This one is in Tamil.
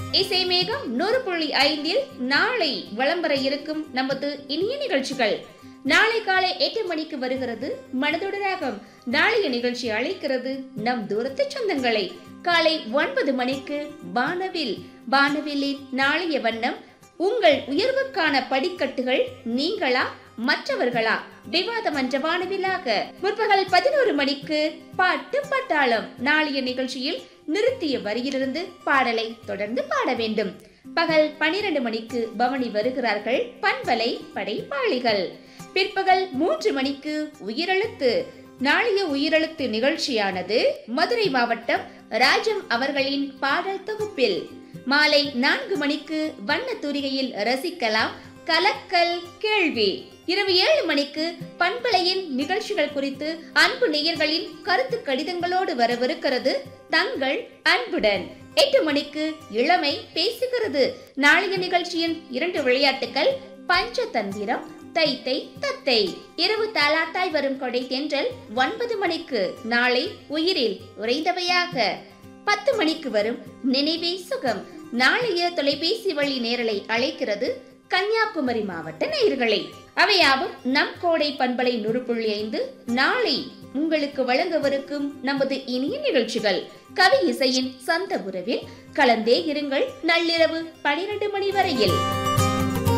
இசை மேகம் நூறு புள்ளி ஐந்தில் நாளை வலம் வர இருக்கும் நமது இனிய நிகழ்ச்சிகள் நாளை காலை எட்டு மணிக்கு வருகிறது மனதோடு ராகம் நாளைய நிகழ்ச்சி அழைக்கிறது நம் தூரத்து சொந்தங்களை காலை ஒன்பது மணிக்கு வானவில் வானவில்லின் நாளைய வண்ணம் உங்கள் உயர்வுக்கான படிக்கட்டுகள் நீங்களா மற்றவர்களா விவாதம் என்ற வானவிலாக முற்பகல் பதினோரு மணிக்கு பாட்டு பட்டாளம் நாளைய நிகழ்ச்சியில் நிறுத்திய வரியிலிருந்து பாடலை தொடர்ந்து பாட வேண்டும் பகல் பனிரெண்டு மணிக்கு பவனி வருகிறார்கள் பண்பலை படைப்பாளிகள் பிற்பகல் மூன்று மணிக்கு உயிரெழுத்து நாளைய உயிரெழுத்து நிகழ்ச்சியானது மதுரை மாவட்டம் ராஜம் அவர்களின் பாடல் தொகுப்பில் மாலை நான்கு மணிக்கு வண்ண தூரிகையில் ரசிக்கலாம் கலக்கல் கேள்வி இரவு ஏழு மணிக்கு பண்பலையின் நிகழ்ச்சிகள் குறித்து அன்பு நேயர்களின் கருத்து கடிதங்களோடு வரவிருக்கிறது தங்கள் அன்புடன் எட்டு மணிக்கு இளமை பேசுகிறது நாளைய நிகழ்ச்சியின் இரண்டு விளையாட்டுகள் பஞ்சதந்திரம் தை தை தத்தை இரவு தாலாட்டாய் வரும் கொடை தென்றல் ஒன்பது மணிக்கு நாளை உயிரில் உறைந்தவையாக பத்து மணிக்கு வரும் நினைவே சுகம் நாளைய தொலைபேசி வழி நேரலை அழைக்கிறது கன்னியாகுமரி மாவட்ட நேயர்களை அவையாவும் நம் கோடை பண்பலை நூறு புள்ளி ஐந்து நாளை உங்களுக்கு வழங்கவிருக்கும் நமது இனிய நிகழ்ச்சிகள் கவி இசையின் சொந்த உறவில் கலந்தே இருங்கள் நள்ளிரவு பனிரெண்டு மணி வரையில்